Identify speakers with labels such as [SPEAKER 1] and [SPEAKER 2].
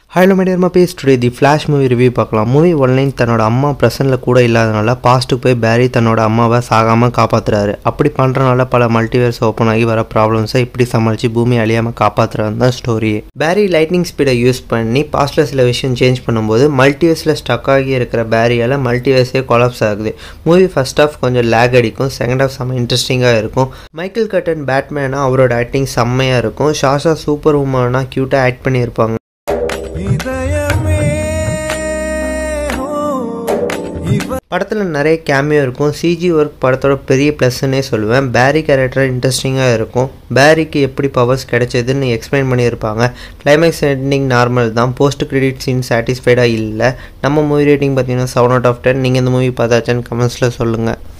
[SPEAKER 1] hello மீடியர் பேஸ் today the Flash movie review பார்க்கலாம் மூவி ஒன்லைன் தன்னோட அம்மா ப்ரெசனில் கூட இல்லாதனால பாஸ்ட்டுக்கு போய் பேரி தன்னோட அம்மாவை சாகாமல் காப்பாற்றுறாரு அப்படி பண்ணுறனால பல மல்டிவேர்ஸ் ஓப்பன் ஆகி வர ப்ராப்ளம்ஸை இப்படி சமாளித்து பூமி அழியாமல் காப்பாற்றுறது தான் ஸ்டோரி பேரி லைட்னிங் ஸ்பீடை யூஸ் பண்ணி பாஸ்ட்டில் சில விஷயம் சேஞ்ச் பண்ணும்போது மல்டிவேர்ஸில் ஸ்டக் ஆகி இருக்கிற பேரியால் மல்டிவேர்ஸே கொலாப்ஸ் ஆகுது மூவி ஃபர்ஸ்ட் ஆஃப் கொஞ்சம் லேக் அடிக்கும் செகண்ட் ஆஃப் செம்ம இன்ட்ரெஸ்டிங்காக இருக்கும் மைக்கேல் கட்டன் பேட்மேனா அவரோட ஆக்டிங் செம்மையாக இருக்கும் ஷாஷா சூப்பர் உமனா க்யூட்டாக ஆக்ட் பண்ணியிருப்பாங்க
[SPEAKER 2] இதயமே ஹோ இவ
[SPEAKER 1] படத்தில் நிறைய கேமியோ இருக்கும் சிஜி ஒர்க் படத்தோட பெரிய ப்ளஸ்ன்னே சொல்லுவேன் பேரி கேரக்டர் இன்ட்ரெஸ்டிங்காக இருக்கும் பேரிக்கு எப்படி பவர்ஸ் கிடைச்சதுன்னு எக்ஸ்பிளைன் பண்ணியிருப்பாங்க கிளைமேக்ஸ் எண்டிங் நார்மல் தான் போஸ்ட் கிரெடிட் சீன் சாட்டிஸ்ஃபைடாக இல்லை நம்ம மூவி ரேட்டிங் பார்த்தீங்கன்னா செவன் அவுட் ஆஃப் டென் நீங்கள் இந்த மூவி பார்த்தாச்சுன்னு கமெண்ட்ஸில் சொல்லுங்கள்